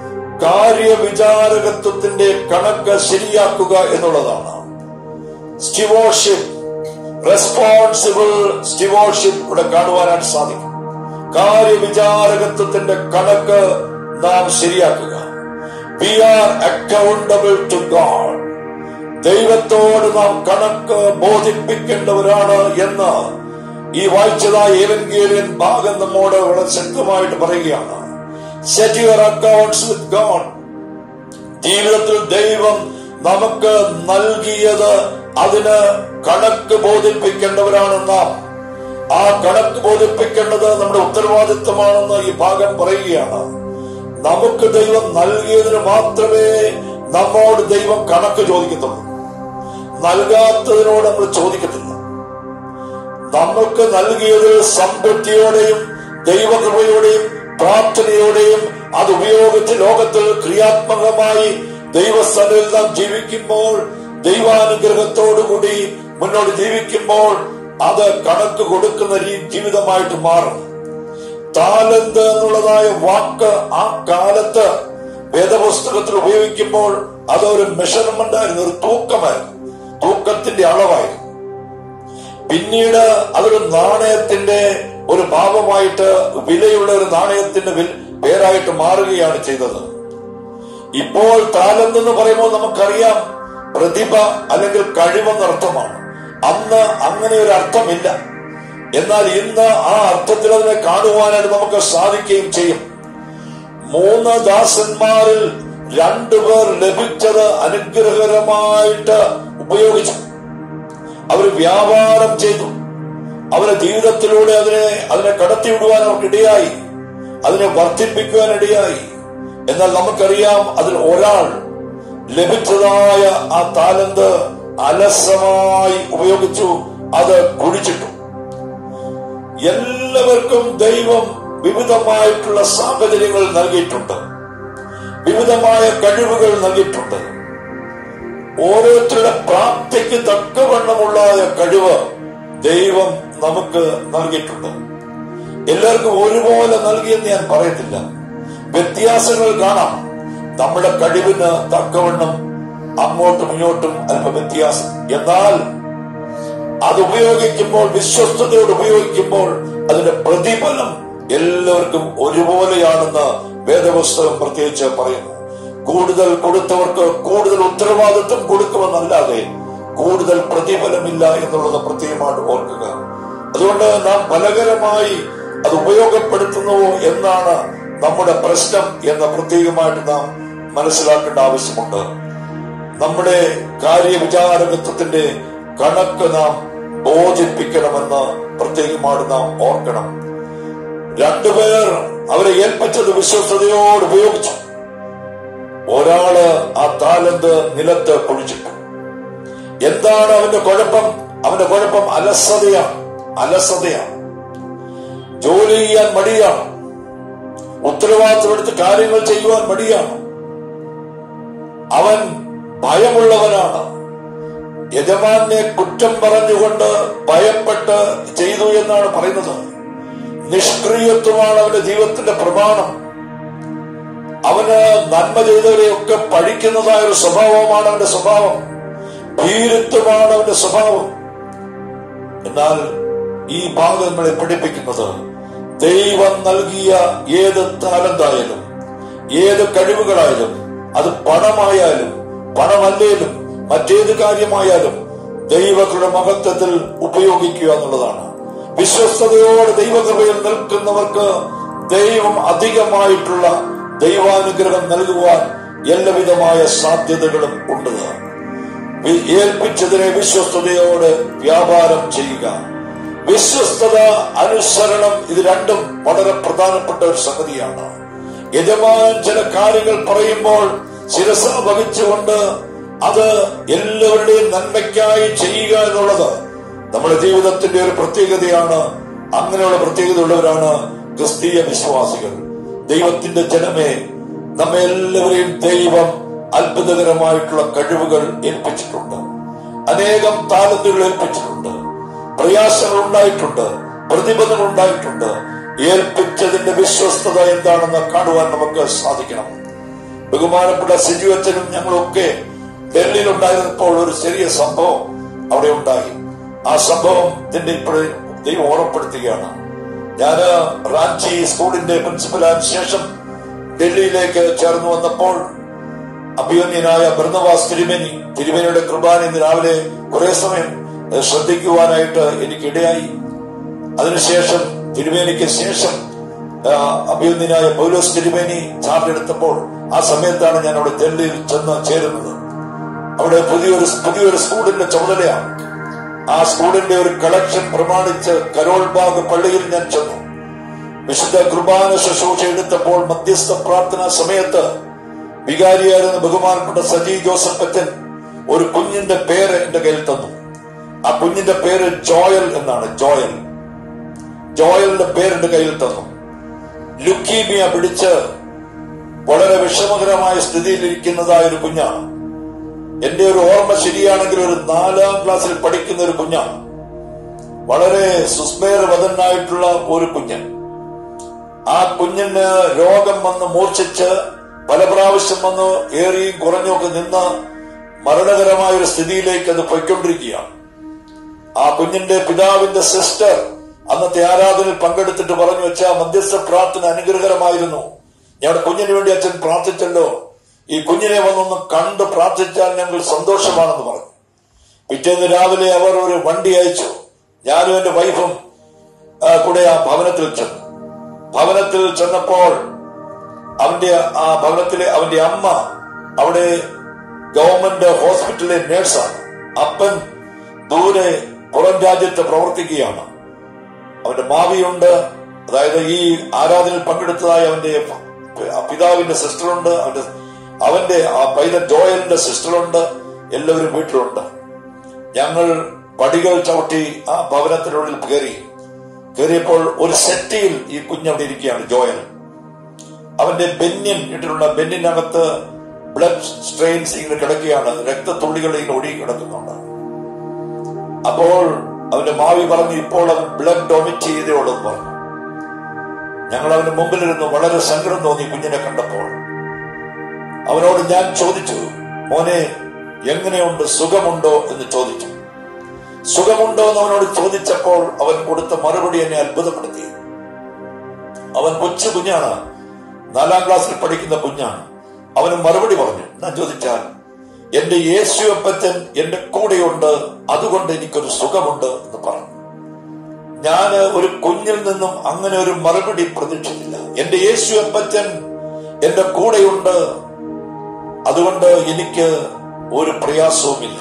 കാര്യവിചാരകത്വത്തിന്റെ കണക്ക് ശരിയാക്കുക എന്നുള്ളതാണ് സ്റ്റിവോഷിപ്പ് റെസ്പോൺസിബിൾ സ്റ്റിവോഷിപ്പ് ഇവിടെ കാണുവാനായിട്ട് സാധിക്കും കാര്യവിചാരകത്വത്തിന്റെ കണക്ക് നാം ശരിയാക്കുക we are accountable to God ദൈവത്തോട് നാം കണക്ക് ബോധിപ്പിക്കേണ്ടവരാണ് എന്ന് ഈ വായിച്ചതായ ഏവൻഗേലിയൻ ഭാഗം നമ്മോട് വളരെ ശക്തമായിട്ട് പറയുകയാണ് set your accounts with God ജീവിതത്തിൽ ദൈവം നമുക്ക് നൽകിയത് അതിന് കണക്ക് ബോധിപ്പിക്കേണ്ടവരാണ് നാം ആ കണക്ക് ബോധിപ്പിക്കേണ്ടത് നമ്മുടെ ഉത്തരവാദിത്വമാണെന്ന് ഈ ഭാഗം പറയുകയാണ് നമുക്ക് ദൈവം നൽകിയതിന് മാത്രമേ നമ്മോട് ദൈവം കണക്ക് ചോദിക്കത്തുള്ളൂ നൽകാത്തതിനോട് നമ്മൾ ചോദിക്കത്തില്ല നമ്മൾക്ക് നൽകിയതിൽ സംതൃപ്തിയോടെയും ദൈവകൃപയോടെയും പ്രാർത്ഥനയോടെയും അത് ഉപയോഗിച്ച് ലോകത്തിൽ ക്രിയാത്മകമായി ദൈവസ്ഥനിൽ നാം ജീവിക്കുമ്പോൾ ദൈവാനുഗ്രഹത്തോടുകൂടി മുന്നോട്ട് ജീവിക്കുമ്പോൾ അത് കണക്ക് കൊടുക്കുന്ന രീ- ജീവിതമായിട്ട് മാറും താലന്ത് എന്നുള്ളതായ വാക്ക് ആ കാലത്ത് വേദപുസ്തകത്തിൽ ഉപയോഗിക്കുമ്പോൾ അതൊരു മെഷർമെന്റ് ആയിരുന്നു ഒരു തൂക്കമായിരുന്നു തൂക്കത്തിന്റെ അളവായിരുന്നു പിന്നീട് അതൊരു നാണയത്തിന്റെ ഒരു ഭാവമായിട്ട് വിലയുള്ള ഒരു നാണയത്തിന്റെ വിൽ- പേരായിട്ട് മാറുകയാണ് ചെയ്തത് ഇപ്പോൾ താലന്ത് എന്ന് പറയുമ്പോൾ നമുക്കറിയാം പ്രതിഭ അല്ലെങ്കിൽ കഴിവെന്നർത്ഥമാണ് അന്ന് അങ്ങനെ ഒരു അർത്ഥമില്ല എന്നാൽ ഇന്ന് ആ അർത്ഥത്തിൽ അതിനെ കാണുവാനായിട്ട് നമുക്ക് സാധിക്കുകയും ചെയ്യും മൂന്ന് ദാസന്മാരിൽ രണ്ടുപേർ ലഭിച്ചത് അനുഗ്രഹകരമായിട്ട് ഉപയോഗിച്ചു അവർ വ്യാപാരം ചെയ്തു അവരുടെ ജീവിതത്തിലൂടെ അതിനെ അതിനെ കടത്തിവിടുവാൻ അവർക്ക് ഇടയായി അതിനെ വർദ്ധിപ്പിക്കുവാൻ ഇടയായി എന്നാൽ നമുക്കറിയാം അതിൽ ഒരാൾ ലഭിച്ചതായ ആ താലന്ത് അലസമായി ഉപയോഗിച്ചു അത് കുഴിച്ചിട്ടു എല്ലാവർക്കും ദൈവം വിവിധമായിട്ടുള്ള സാഹചര്യങ്ങൾ നൽകിയിട്ടുണ്ട് വിവിധമായ കഴിവുകൾ നൽകിയിട്ടുണ്ട് ഓരോരുത്തരുടെ പ്രാപ്തിക്ക് തക്കവണ്ണമുള്ള കഴിവ് ദൈവം നമുക്ക് നൽകിയിട്ടുണ്ട് എല്ലാവർക്കും ഒരുപോലെ നൽകിയെന്ന് ഞാൻ പറയത്തില്ല വ്യത്യാസങ്ങൾ കാണാം നമ്മുടെ കഴിവിന് തക്കവണ്ണം അങ്ങോട്ടും ഇങ്ങോട്ടും അല്പം വ്യത്യാസം എന്നാൽ അത് ഉപയോഗിക്കുമ്പോൾ വിശ്വസ്തയോട് ഉപയോഗിക്കുമ്പോൾ അതിന്റെ പ്രതിഫലം എല്ലാവർക്കും ഒരുപോലെയാണെന്ന് വേദപുസ്തകം പ്രത്യേകിച്ച് പറയുന്നു കൂടുതൽ കൊടുത്തവർക്ക് കൂടുതൽ ഉത്തരവാദിത്വം കൊടുക്കുമെന്നല്ലാതെ കൂടുതൽ പ്രതിഫലമില്ല എന്നുള്ളത് പ്രത്യേകമായിട്ട് ഓർക്കുക അതുകൊണ്ട് നാം ഫലകരമായി അത് ഉപയോഗപ്പെടുത്തുന്നുവോ എന്നാണ് നമ്മുടെ പ്രശ്നം എന്ന പ്രത്യേകമായിട്ട് നാം മനസ്സിലാക്കേണ്ട ആവശ്യമുണ്ട് നമ്മുടെ കാര്യവിചാരകത്വത്തിന്റെ കണക്ക് നാം ബോധിപ്പിക്കണമെന്ന് പ്രത്യേകമായിട്ട് നാം ഓർക്കണം രണ്ടുപേർ അവരെ ഏൽപ്പിച്ചത് വിശ്വസ്തയോട് ഉപയോഗിച്ചു ഒരാള് ആ താലന്ത് നിലത്ത് കുഴിച്ചിട്ടു എന്താണ് അവന്റെ കുഴപ്പം അവന്റെ കുഴപ്പം അലസതയാണ് അലസതയാണ് ജോലി ചെയ്യാൻ മടിയാണ് ഉത്തരവാദിത്തമെടുത്ത് കാര്യങ്ങൾ ചെയ്യുവാൻ മടിയാണ് അവൻ ഭയമുള്ളവനാണ് യജമാനെ കുറ്റം പറഞ്ഞുകൊണ്ട് ഭയപ്പെട്ട് ചെയ്തു എന്നാണ് പറയുന്നത് നിഷ്ക്രിയത്വമാണ് അവന്റെ ജീവിതത്തിന്റെ പ്രമാണം അവന് നന്മ ചെയ്തവരെയൊക്കെ പഴിക്കുന്നതായ ഒരു സ്വഭാവമാണ് അവന്റെ സ്വഭാവം ഭീരുത്വമാണ് അവന്റെ സ്വഭാവം എന്നാൽ ഈ ഭാഗം നമ്മളെ പഠിപ്പിക്കുന്നത് ദൈവം നൽകിയ ഏത് താലന്തായാലും ഏത് കഴിവുകളായാലും അത് പണമായാലും പണമല്ലേലും മറ്റേത് കാര്യമായാലും ദൈവങ്ങളുടെ മഹത്വത്തിൽ ഉപയോഗിക്കുക എന്നുള്ളതാണ് വിശ്വസ്തയോടെ ദൈവകൃപയിൽ നിൽക്കുന്നവർക്ക് ദൈവം അധികമായിട്ടുള്ള ദൈവാനുഗ്രഹം നൽകുവാൻ എല്ലാവിധമായ സാധ്യതകളും ഉണ്ട് വി- ഏൽപ്പിച്ചതിനെ വിശ്വസ്തയോടെ വ്യാപാരം ചെയ്യുക വിശ്വസ്തത അനുസരണം ഇത് രണ്ടും വളരെ പ്രധാനപ്പെട്ട ഒരു സംഗതിയാണ് യജമാനൻ ചില കാര്യങ്ങൾ പറയുമ്പോൾ ശിരസ വഹിച്ചുകൊണ്ട് അത് എല്ലാവരുടെയും നന്മയ്ക്കായി ചെയ്യുക എന്നുള്ളത് നമ്മുടെ ജീവിതത്തിന്റെ ഒരു പ്രത്യേകതയാണ് അങ്ങനെയുള്ള പ്രത്യേകത ഉള്ളവരാണ് ക്രിസ്തീയ വിശ്വാസികൾ ദൈവത്തിന്റെ ജനമേ നമ്മെ എല്ലാവരെയും ദൈവം അത്ഭുതകരമായിട്ടുള്ള കഴിവുകൾ ഏൽപ്പിച്ചിട്ടുണ്ട് അനേകം താലന്തുകൾ ഏൽപ്പിച്ചിട്ടുണ്ട് പ്രയാസങ്ങൾ ഉണ്ടായിട്ടുണ്ട് പ്രതിബന്ധങ്ങൾ ഉണ്ടായിട്ടുണ്ട് ഏൽപ്പിച്ചതിന്റെ വിശ്വസ്തത എന്താണെന്ന് കാണുവാൻ നമുക്ക് സാധിക്കണം ബഹുമാനപ്പെട്ട സിജു അച്ഛനും ഞങ്ങളൊക്കെ ഡൽഹിയിൽ ഉണ്ടായിരുന്നപ്പോൾ ഒരു ചെറിയ സംഭവം അവിടെ ഉണ്ടായി ആ സംഭവം ഇതിന്റെ ഇപ്പോഴും ദൈവം ഓർമ്മപ്പെടുത്തുകയാണ് ഞാന് റാഞ്ചി സ്കൂളിന്റെ പ്രിൻസിപ്പലായ ശേഷം ഡൽഹിയിലേക്ക് ചേർന്ന് വന്നപ്പോൾ അഭിമന്യനായ ഭരണവാസ് തിരുമേനി തിരുമേനിയുടെ കുർബാന ഇന്ന് രാവിലെ കുറെ സമയം ഏഹ്, ശ്രദ്ധിക്കുവാനായിട്ട് എനിക്കിടയായി അതിനുശേഷം തിരുമേനിക്ക് ശേഷം ആ, അഭിമന്യനായ പൗലോസ് തിരുമേനി ചാർജ് എടുത്തപ്പോൾ ആ സമയത്താണ് ഞാൻ അവിടെ ഡൽഹിയിൽ ചെന്ന് ചേരുന്നത് അവിടെ പുതിയൊരു പുതിയൊരു സ്കൂളിന്റെ ചുമതലയാണ് ആ സ്കൂളിന്റെ ഒരു കളക്ഷൻ പ്രമാണിച്ച് കരോൾ ബാഗ് പള്ളിയിൽ ഞാൻ ചെന്നു വിശുദ്ധ കുർബാന ശുശ്രൂഷ എടുത്തപ്പോൾ മധ്യസ്ഥ പ്രാർത്ഥന സമയത്ത് വികാരിയായിരുന്ന ബഹുമാനപ്പെട്ട സജി ജോസഫ് അച്ഛൻ ഒരു കുഞ്ഞിന്റെ പേര് എന്റെ കയ്യിൽ തന്നു ആ കുഞ്ഞിന്റെ പേര് ജോയൽ എന്നാണ് ജോയൽ ജോയലിന്റെ പേര് എന്റെ കയ്യിൽ തന്നു ലുക്കീമിയ പിടിച്ച് വളരെ വിഷമകരമായ സ്ഥിതിയിലിരിക്കുന്നതായ ഒരു കുഞ്ഞാണ് എന്റെ ഒരു ഓർമ്മ ശരിയാണെങ്കിൽ ഒരു നാലാം ക്ലാസ്സിൽ പഠിക്കുന്ന ഒരു കുഞ്ഞാണ് വളരെ സുസ്മേരവതനായിട്ടുള്ള ഒരു കുഞ്ഞൻ ആ കുഞ്ഞിന് രോഗം വന്ന് മൂർച്ഛിച്ച് പല പ്രാവശ്യം വന്ന് ഏറിയും കുറഞ്ഞും ഒക്കെ നിന്ന് മരണകരമായ ഒരു സ്ഥിതിയിലേക്ക് അത് പോയിക്കൊണ്ടിരിക്കുകയാണ് ആ കുഞ്ഞിന്റെ പിതാവിന്റെ സിസ്റ്റർ അന്നത്തെ ആരാധനയിൽ പങ്കെടുത്തിട്ട് പറഞ്ഞു വെച്ച മധ്യസ്ഥ പ്രാർത്ഥന അനുഗ്രഹകരമായിരുന്നു ഞങ്ങളുടെ കുഞ്ഞിന് വേണ്ടി അച്ഛൻ പ്രാർത്ഥിച്ചല്ലോ ഈ കുഞ്ഞിനെ വന്നൊന്ന് കണ്ട് പ്രാർത്ഥിച്ചാൽ ഞങ്ങൾ സന്തോഷമാണെന്ന് പറഞ്ഞു പിറ്റേന്ന് രാവിലെ അവർ ഒരു വണ്ടി അയച്ചു ഞാനും എന്റെ വൈഫും ആ, കൂടെ ആ ഭവനത്തിൽ ചെന്നു ഭവനത്തിൽ ചെന്നപ്പോൾ അവന്റെ ആ ഭവനത്തിലെ അവന്റെ അമ്മ അവിടെ ഗവൺമെന്റ് ഹോസ്പിറ്റലിലെ നേഴ്സാണ് അപ്പൻ ദൂരെ പുറം രാജ്യത്ത് പ്രവർത്തിക്കുകയാണ് അവന്റെ മാവിയുണ്ട് അതായത് ഈ ആരാധനയിൽ പങ്കെടുത്തതായ അവന്റെ ആ പിതാവിന്റെ സിസ്റ്ററുണ്ട് അവന്റെ അവന്റെ ആ പൈതൽ ജോയലിന്റെ സിസ്റ്ററുണ്ട് എല്ലാവരും വീട്ടിലുണ്ട് ഞങ്ങൾ പടികൾ ചവിട്ടി ആ ഭവനത്തിനുള്ളിൽ കയറി കയറിയപ്പോൾ ഒരു സെറ്റിയിൽ ഈ കുഞ്ഞവിടെ ഇരിക്കുകയാണ് ജോയൽ അവന്റെ ബെന്യൻ ഇട്ടിട്ടുള്ള ബെന്നിനകത്ത് ബ്ലഡ് സ്ട്രെയിൻസ് ഇങ്ങനെ കിടക്കുകയാണ് രക്തത്തുള്ളികൾ ഇങ്ങനെ ഒഴുകി കിടക്കുന്നുണ്ട് അപ്പോൾ അവന്റെ മാവി പറഞ്ഞു ഇപ്പോൾ അവൻ ബ്ലഡ് ഡൊമിറ്റ് ചെയ്തേ ഉള്ളൂ എന്ന് പറഞ്ഞു ഞങ്ങൾ അവന്റെ മുമ്പിലിരുന്നു വളരെ സങ്കടം തോന്നി കുഞ്ഞിനെ കണ്ടപ്പോൾ അവനോട് ഞാൻ ചോദിച്ചു മോനെ എങ്ങനെയുണ്ട് സുഖമുണ്ടോ എന്ന് ചോദിച്ചു സുഖമുണ്ടോ എന്ന് അവനോട് ചോദിച്ചപ്പോൾ അവൻ കൊടുത്ത മറുപടി എന്നെ അത്ഭുതപ്പെടുത്തി അവൻ കൊച്ചു കുഞ്ഞാണ് നാലാം ക്ലാസ്സിൽ പഠിക്കുന്ന കുഞ്ഞാണ് അവന് മറുപടി പറഞ്ഞു ഞാൻ ചോദിച്ചാൽ എന്റെ യേശുവപ്പച്ചൻ എന്റെ കൂടെയുണ്ട് അതുകൊണ്ട് എനിക്കൊരു സുഖമുണ്ട് എന്ന് പറഞ്ഞു ഞാൻ ഒരു കുഞ്ഞിൽ നിന്നും അങ്ങനെ ഒരു മറുപടി പ്രതീക്ഷിച്ചില്ല എന്റെ യേശുവപ്പച്ചൻ എന്റെ കൂടെയുണ്ട് അതുകൊണ്ട് എനിക്ക് ഒരു പ്രയാസവുമില്ല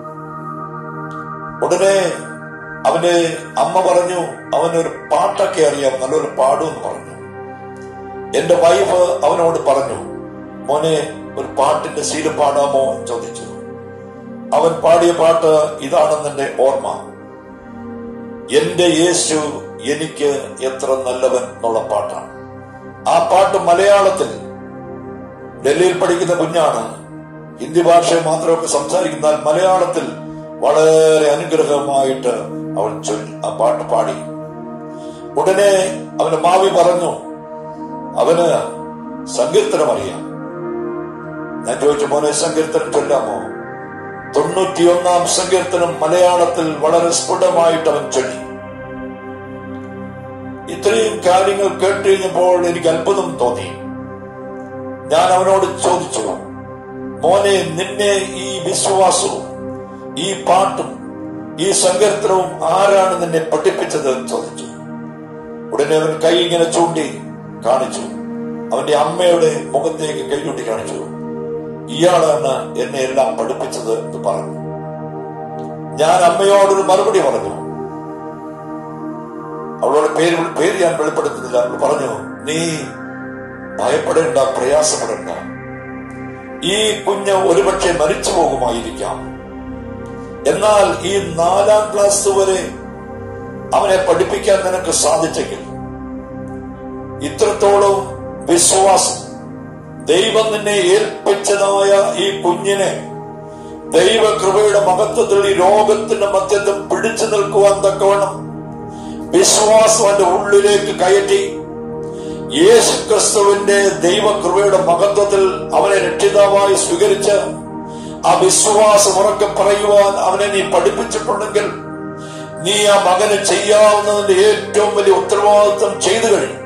ഉടനെ അവന്റെ അമ്മ പറഞ്ഞു അവനൊരു പാട്ടൊക്കെ അറിയാം നല്ലൊരു പാടുമെന്ന് പറഞ്ഞു എന്റെ വൈഫ് അവനോട് പറഞ്ഞു മോനെ ഒരു പാട്ടിന്റെ ശീലം പാടാമോ എന്ന് ചോദിച്ചു അവൻ പാടിയ പാട്ട് ഇതാണെന്ന് എന്റെ ഓർമ്മ എന്റെ യേശു എനിക്ക് എത്ര നല്ലവൻ എന്നുള്ള പാട്ടാണ് ആ പാട്ട് മലയാളത്തിൽ ഡൽഹിയിൽ പഠിക്കുന്ന കുഞ്ഞാണ് ഹിന്ദി ഭാഷ മാത്രമൊക്കെ സംസാരിക്കുന്നാൽ മലയാളത്തിൽ വളരെ അനുഗ്രഹമായിട്ട് അവൻ ചൊല്ലി ആ പാട്ട് പാടി ഉടനെ അവന് മാവി പറഞ്ഞു അവന് സങ്കീർത്തനം അറിയാം ഞാൻ ചോദിച്ചു മോനെ സങ്കീർത്തനം ചൊല്ലാമോ തൊണ്ണൂറ്റിയൊന്നാം സങ്കീർത്തനം മലയാളത്തിൽ വളരെ സ്ഫുടമായിട്ട് അവൻ ചൊല്ലി ഇത്രയും കാര്യങ്ങൾ കേട്ട് കഴിഞ്ഞപ്പോൾ എനിക്ക് അത്ഭുതം തോന്നി ഞാൻ അവനോട് ചോദിച്ചു മോനെ നിന്നെ ഈ വിശ്വാസവും ഈ പാട്ടും ഈ സങ്കീർത്തനവും ആരാണ് നിന്നെ പഠിപ്പിച്ചത് എന്ന് ചോദിച്ചു ഉടനെ അവൻ കൈ ഇങ്ങനെ ചൂണ്ടി കാണിച്ചു അവന്റെ അമ്മയുടെ മുഖത്തേക്ക് കൈ ചൂണ്ടി കാണിച്ചു ഇയാളാണ് എന്നെ എല്ലാം പഠിപ്പിച്ചത് എന്ന് പറഞ്ഞു ഞാൻ അമ്മയോടൊരു മറുപടി പറഞ്ഞു അവളുടെ പേര് പേര് ഞാൻ വെളിപ്പെടുത്തുന്നില്ല അവൾ പറഞ്ഞു നീ ഭയപ്പെടേണ്ട പ്രയാസപ്പെടേണ്ട ഈ കുഞ്ഞ് ഒരുപക്ഷെ മരിച്ചു പോകുമായിരിക്കാം എന്നാൽ ഈ നാലാം ക്ലാസ് വരെ അവനെ പഠിപ്പിക്കാൻ നിനക്ക് സാധിച്ചെങ്കിൽ ഇത്രത്തോളം വിശ്വാസം ദൈവം നിന്നെ ഏൽപ്പിച്ചതായ ഈ കുഞ്ഞിനെ ദൈവകൃപയുടെ മഹത്വത്തിൽ ഈ ലോകത്തിന്റെ മധ്യത്തിൽ പിടിച്ചു നിൽക്കുവാൻ തക്കവണ്ണം വിശ്വാസം അവന്റെ ഉള്ളിലേക്ക് കയറ്റി യേശു ക്രിസ്തുവിന്റെ ദൈവകൃപയുടെ മഹത്വത്തിൽ അവനെ രക്ഷിതാവായി സ്വീകരിച്ച് ആ വിശ്വാസം ഉറക്കെ പറയുവാൻ അവനെ നീ പഠിപ്പിച്ചിട്ടുണ്ടെങ്കിൽ നീ ആ മകന് ചെയ്യാവുന്നതിന്റെ ഏറ്റവും വലിയ ഉത്തരവാദിത്വം ചെയ്തു കഴിഞ്ഞു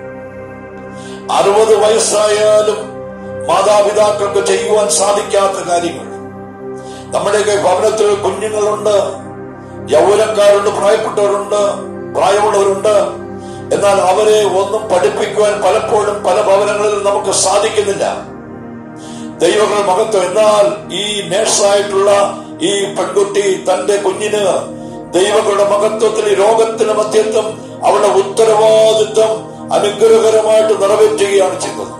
അറുപത് വയസ്സായാലും മാതാപിതാക്കൾക്ക് ചെയ്യുവാൻ സാധിക്കാത്ത കാര്യങ്ങൾ നമ്മുടെയൊക്കെ ഭവനത്തിൽ കുഞ്ഞുങ്ങളുണ്ട് യൗവനക്കാരുണ്ട് പ്രായപ്പെട്ടവരുണ്ട് പ്രായമുള്ളവരുണ്ട് എന്നാൽ അവരെ ഒന്നും പഠിപ്പിക്കുവാൻ പലപ്പോഴും പല ഭവനങ്ങളിൽ നമുക്ക് സാധിക്കുന്നില്ല ദൈവങ്ങൾ മഹത്വം എന്നാൽ ഈ നേഴ്സായിട്ടുള്ള ഈ പെൺകുട്ടി തന്റെ കുഞ്ഞിന് ദൈവങ്ങളുടെ മഹത്വത്തിൽ ഈ രോഗത്തിന്റെ മധ്യത്വം അവളുടെ ഉത്തരവാദിത്വം അനുഗ്രഹകരമായിട്ട് നിറവേറ്റുകയാണ് ചെയ്യുന്നത്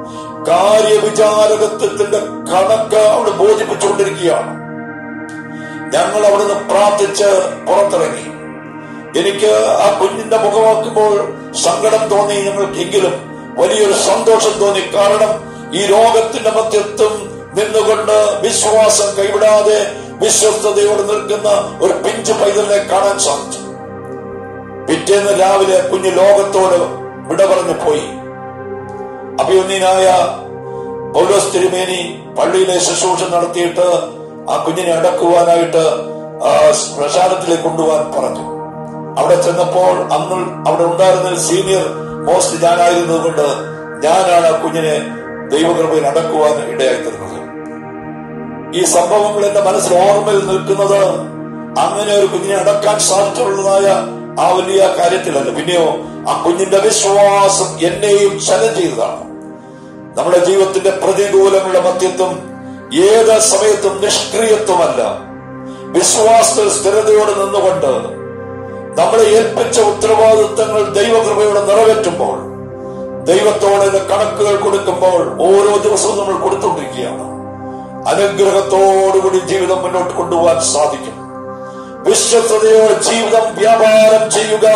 കാര്യവിചാരകത്വത്തിന്റെ കണക്ക് അവൾ ബോധിപ്പിച്ചുകൊണ്ടിരിക്കുകയാണ് ഞങ്ങൾ അവിടുന്ന് പ്രാർത്ഥിച്ച് പുറത്തിറങ്ങി എനിക്ക് ആ കുഞ്ഞിന്റെ മുഖമാക്കുമ്പോൾ സങ്കടം തോന്നി ഞങ്ങൾക്കെങ്കിലും വലിയൊരു സന്തോഷം തോന്നി കാരണം ഈ രോഗത്തിന്റെ മധ്യത്വം നിന്നുകൊണ്ട് വിശ്വാസം കൈവിടാതെ വിശ്വസ്തയോട് നിൽക്കുന്ന ഒരു പിഞ്ചു പൈതലിനെ കാണാൻ സാധിച്ചു പിറ്റേന്ന് രാവിലെ കുഞ്ഞ് ലോകത്തോട് വിട പറഞ്ഞു പോയി അഭിമന്യനായ പൗലോസ് തിരുമേനി പള്ളിയിലെ ശുശ്രൂഷ നടത്തിയിട്ട് ആ കുഞ്ഞിനെ അടക്കുവാനായിട്ട് ആ ശ്മശാനത്തിലേക്ക് കൊണ്ടുപോകാൻ പറഞ്ഞു അവിടെ ചെന്നപ്പോൾ അന്ന് അവിടെ ഉണ്ടായിരുന്ന സീനിയർ മോസ്റ്റ് ഞാനായിരുന്നത് കൊണ്ട് ഞാനാണ് ആ കുഞ്ഞിനെ ദൈവകൃപയിൽ അടക്കുവാൻ ഇടയായി തീർന്നത് ഈ സംഭവങ്ങൾ എന്റെ മനസ്സിൽ ഓർമ്മയിൽ നിൽക്കുന്നത് അങ്ങനെ ഒരു കുഞ്ഞിനെ അടക്കാൻ സാധിച്ചുള്ളതായ ആ വലിയ കാര്യത്തിലല്ല പിന്നെയോ ആ കുഞ്ഞിന്റെ വിശ്വാസം എന്നെയും ചലം ചെയ്തതാണ് നമ്മുടെ ജീവിതത്തിന്റെ പ്രതികൂലങ്ങളുടെ മധ്യത്വം ഏത് സമയത്തും നിഷ്ക്രിയത്വമല്ല വിശ്വാസത്തിൽ സ്ഥിരതയോടെ നിന്നുകൊണ്ട് നമ്മളെ ഏൽപ്പിച്ച ഉത്തരവാദിത്തങ്ങൾ ദൈവകൃപയോടെ നിറവേറ്റുമ്പോൾ ദൈവത്തോട് ഇതിന്റെ കണക്കുകൾ കൊടുക്കുമ്പോൾ ഓരോ ദിവസവും നമ്മൾ കൊടുത്തുകൊണ്ടിരിക്കുകയാണ് അനുഗ്രഹത്തോടുകൂടി ജീവിതം മുന്നോട്ട് കൊണ്ടുപോകാൻ സാധിക്കും വിശ്വസ്തയോടെ ജീവിതം വ്യാപാരം ചെയ്യുക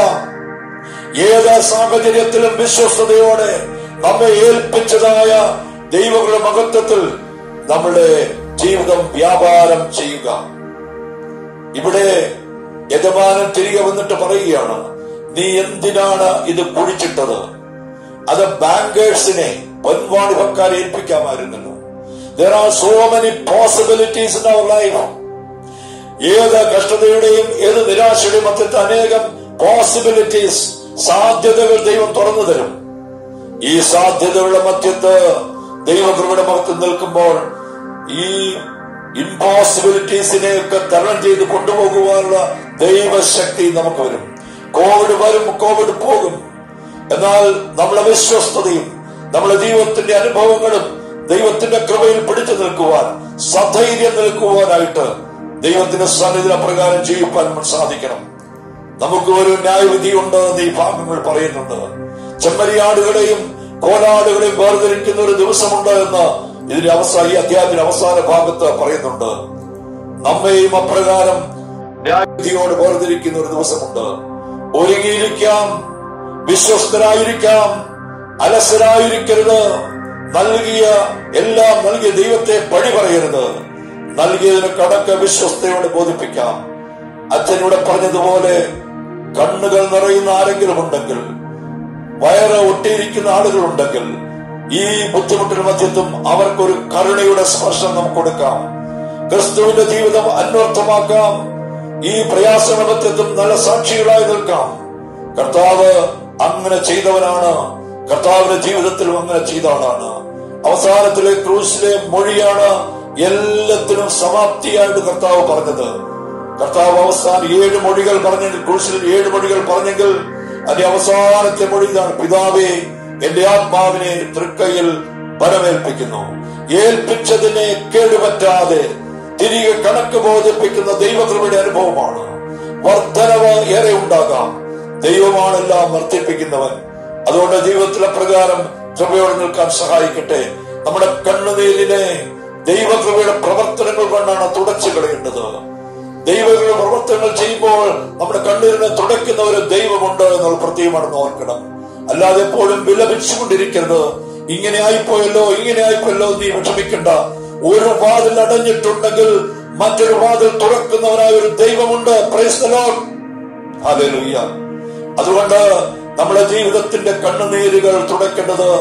ഏത് സാഹചര്യത്തിലും വിശ്വസ്തയോടെ നമ്മെ ഏൽപ്പിച്ചതായ ദൈവങ്ങളുടെ മഹത്വത്തിൽ നമ്മുടെ ജീവിതം വ്യാപാരം ചെയ്യുക ഇവിടെ യജമാനൻ തിരികെ വന്നിട്ട് പറയുകയാണ് നീ എന്തിനാണ് ഇത് കുഴിച്ചിട്ടത് അത് ബാങ്കേഴ്സിനെ പൊൻവാണിഭക്കാരെ ഏൽപ്പിക്കാമായിരുന്നല്ലോ there are so many possibilities in our life ഏത് കഷ്ടതയുടെയും ഏത് നിരാശയുടെയും മധ്യത്തെ അനേകം പോസിബിലിറ്റീസ് സാധ്യതകൾ ദൈവം തുറന്നു തരും ഈ സാധ്യതകളുടെ മധ്യത്ത് ദൈവകൃപയുടെ മുഖത്ത് നിൽക്കുമ്പോൾ ഈ ഇമ്പോസിബിലിറ്റീസിനെ ഒക്കെ തരണം ചെയ്ത് കൊണ്ടുപോകുവാനുള്ള ദൈവശക്തി നമുക്ക് വരും കോവിഡ് വരും കോവിഡ് പോകും എന്നാൽ നമ്മളെ വിശ്വസ്തതയും നമ്മളെ ജീവിതത്തിന്റെ അനുഭവങ്ങളും ദൈവത്തിന്റെ കൃപയിൽ പിടിച്ചു നിൽക്കുവാൻ സധൈര്യം നിൽക്കുവാനായിട്ട് ദൈവത്തിന്റെ സന്നിധിന പ്രകാരം ജീവിപ്പാൻ നമ്മൾ സാധിക്കണം നമുക്ക് ഒരു ന്യായവിധി ഉണ്ട് എന്ന് ഈ ഭാഗങ്ങൾ പറയുന്നുണ്ട് ചെമ്മരിയാടുകളെയും കോലാടുകളെയും വേർതിരിക്കുന്ന ഒരു ദിവസമുണ്ട് എന്ന് ഇതിന്റെ അവസാന ഈ അധ്യായത്തിന്റെ അവസാന ഭാഗത്ത് പറയുന്നുണ്ട് നമ്മെയും അപ്രകാരം ന്യായവിധിയോട് വേർതിരിക്കുന്ന ഒരു ദിവസമുണ്ട് ഒരുങ്ങിയിരിക്കാം വിശ്വസ്തരായിരിക്കാം അലസരായിരിക്കരുത് നൽകിയ എല്ലാം നൽകിയ ദൈവത്തെ പഴി പറയരുത് നൽകിയതിന് കണക്ക് വിശ്വസ്തയോടെ ബോധിപ്പിക്കാം അച്ഛനൂടെ പറഞ്ഞതുപോലെ കണ്ണുകൾ നിറയുന്ന ആരെങ്കിലും ഉണ്ടെങ്കിൽ വയറ് ഒട്ടിയിരിക്കുന്ന ആളുകളുണ്ടെങ്കിൽ ഈ ബുദ്ധിമുട്ടിന് മധ്യത്തും അവർക്കൊരു കരുണയുടെ സ്പർശം നമുക്ക് കൊടുക്കാം ക്രിസ്തുവിന്റെ ജീവിതം അന്വർത്ഥമാക്കാം ഈ പ്രയാസങ്ങളുടെ മധ്യത്തും നല്ല സാക്ഷികളായി നിൽക്കാം കർത്താവ് അങ്ങനെ ചെയ്തവനാണ് കർത്താവിന്റെ ജീവിതത്തിലും അങ്ങനെ ചെയ്ത ആളാണ് അവസാനത്തിലെ ക്രൂസിലെ മൊഴിയാണ് എല്ലാത്തിനും സമാപ്തിയായിട്ട് കർത്താവ് പറഞ്ഞത് കർത്താവ് അവസാനം ഏഴ് മൊഴികൾ പറഞ്ഞെങ്കിൽ ക്രൂസിൽ ഏഴ് മൊഴികൾ പറഞ്ഞെങ്കിൽ അതിന്റെ അവസാനത്തെ മൊഴി ഇതാണ് പിതാവേ എന്റെ ആത്മാവിനെ തൃക്കൈയിൽ ബലമേൽപ്പിക്കുന്നു ഏൽപ്പിച്ചതിനെ കേടുപറ്റാതെ തിരികെ കണക്ക് ബോധിപ്പിക്കുന്ന ദൈവകൃപയുടെ അനുഭവമാണ് വർധനവ് ഏറെ ഉണ്ടാകാം ദൈവമാണെല്ലാം വർദ്ധിപ്പിക്കുന്നവൻ അതുകൊണ്ട് ജീവിതത്തിലെ പ്രകാരം കൃപയോടെ നിൽക്കാൻ സഹായിക്കട്ടെ നമ്മുടെ കണ്ണുനീരിനെ ദൈവകൃപയുടെ പ്രവർത്തനങ്ങൾ കൊണ്ടാണ് തുടച്ചു കളയേണ്ടത് ദൈവങ്ങളുടെ പ്രവർത്തനങ്ങൾ ചെയ്യുമ്പോൾ നമ്മുടെ കണ്ണീരിനെ തുടയ്ക്കുന്ന ഒരു ദൈവമുണ്ട് എന്നുള്ള പ്രത്യേകമാണെന്ന് ഓർക്കണം അല്ലാതെ എപ്പോഴും വിലപിച്ചുകൊണ്ടിരിക്കരുത് ഇങ്ങനെ ആയിപ്പോയല്ലോ ഇങ്ങനെ ആയിപ്പോയല്ലോ നീ വിഷമിക്കണ്ട ഒരു വാതിൽ അടഞ്ഞിട്ടുണ്ടെങ്കിൽ മറ്റൊരു വാതിൽ തുറക്കുന്നവനായ ഒരു ദൈവമുണ്ട് പ്രൈസ് ദ ലോർഡ് ഹല്ലേലൂയ അതുകൊണ്ട് നമ്മുടെ ജീവിതത്തിന്റെ കണ്ണുനീരുകൾ തുടയ്ക്കേണ്ടത്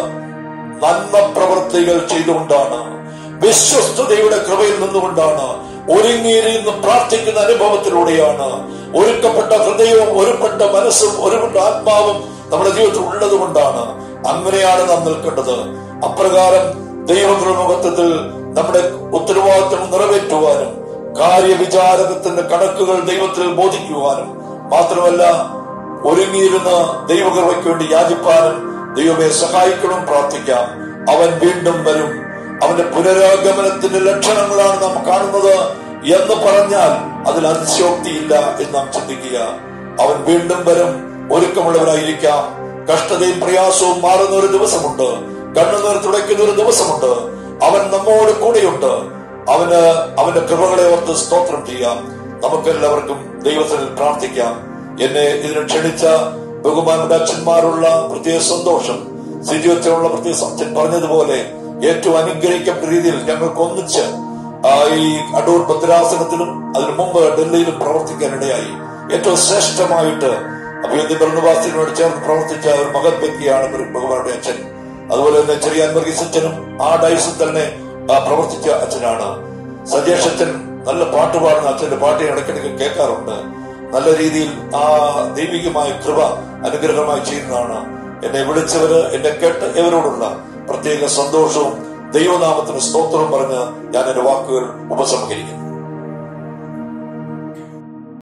നന്മ പ്രവൃത്തികൾ ചെയ്തുകൊണ്ടാണ് വിശ്വസ്തതയുടെ കൃപയിൽ നിന്നുകൊണ്ടാണ് ഒരുങ്ങിയിരുന്ന് പ്രാർത്ഥിക്കുന്ന അനുഭവത്തിലൂടെയാണ് ഒരുക്കപ്പെട്ട ഹൃദയവും ഒരുപ്പെട്ട മനസ്സും ഒരുപ്പെട്ട ആത്മാവും നമ്മുടെ ജീവിതത്തിൽ ഉള്ളത് കൊണ്ടാണ് അങ്ങനെയാണ് നാം നിൽക്കേണ്ടത് അപ്രകാരം ദൈവകൃമത്വത്തിൽ നമ്മുടെ ഉത്തരവാദിത്വം നിറവേറ്റുവാനും കാര്യവിചാരകത്തിന്റെ കണക്കുകൾ ദൈവത്തിൽ ബോധിക്കുവാനും മാത്രമല്ല ഒരുങ്ങിയിരുന്ന് ദൈവകൃപയ്ക്ക് വേണ്ടി യാചിപ്പാനും ദൈവമെ സഹായിക്കണം പ്രാർത്ഥിക്കാം അവൻ വീണ്ടും വരും അവന്റെ പുനരാഗമനത്തിന്റെ ലക്ഷണങ്ങളാണ് നാം കാണുന്നത് എന്ന് പറഞ്ഞാൽ അതിൽ അതിശോക്തിയില്ല എന്ന് നാം ചിന്തിക്കുക അവൻ വീണ്ടും വരും ഒരുക്കമുള്ളവരായിരിക്കാം കഷ്ടതയും പ്രയാസവും മാറുന്ന ഒരു ദിവസമുണ്ട് കണ്ണുനീർ തുടയ്ക്കുന്ന ഒരു ദിവസമുണ്ട് അവൻ നമ്മോട് കൂടെയുണ്ട് അവന് അവന്റെ കൃപകളെ ഓർത്ത് സ്തോത്രം ചെയ്യാം നമുക്കെല്ലാവർക്കും ദൈവത്തിൽ പ്രാർത്ഥിക്കാം എന്നെ ഇതിന് ക്ഷണിച്ച ബഹുമാനയുടെ അച്ഛന്മാരുള്ള പ്രത്യേക സന്തോഷം സിജുവച്ചനുള്ള പ്രത്യേക അച്ഛൻ പറഞ്ഞതുപോലെ ഏറ്റവും അനുഗ്രഹിക്കപ്പെട്ട രീതിയിൽ ഞങ്ങൾക്ക് ഒന്നിച്ച് ആ ഈ അടൂർ ഭദ്രാസനത്തിലും അതിനു മുമ്പ് ഡൽഹിയിലും പ്രവർത്തിക്കാനിടയായി ഏറ്റവും ശ്രേഷ്ഠമായിട്ട് അഭിവൃദ്ധി ഭരണവാസിനോട് ചേർന്ന് പ്രവർത്തിച്ച ഒരു മഹത് വ്യക്തിയാണ് ബഹുമാനുടെ അച്ഛൻ അതുപോലെ തന്നെ ചെറിയ വർഗീസ് അച്ഛനും ആ ഡയസിൽ തന്നെ ആ, പ്രവർത്തിച്ച അച്ഛനാണ് സജേഷ് അച്ഛൻ നല്ല പാട്ട് പാടുന്ന അച്ഛന്റെ പാട്ട് ഞാൻ ഇടയ്ക്കിടയ്ക്ക് കേൾക്കാറുണ്ട് നല്ല രീതിയിൽ ആ ദൈവികമായ കൃപ അനുഗ്രഹമായി ചെയ്യുന്നതാണ് എന്നെ വിളിച്ചവര് എന്നെ കേട്ട് ഇവരോടുള്ള പ്രത്യേക സന്തോഷവും ദൈവനാമത്തിന് സ്തോത്രവും പറഞ്ഞ് ഞാൻ എന്റെ വാക്കുകൾ ഉപസംഹരിക്കുന്നു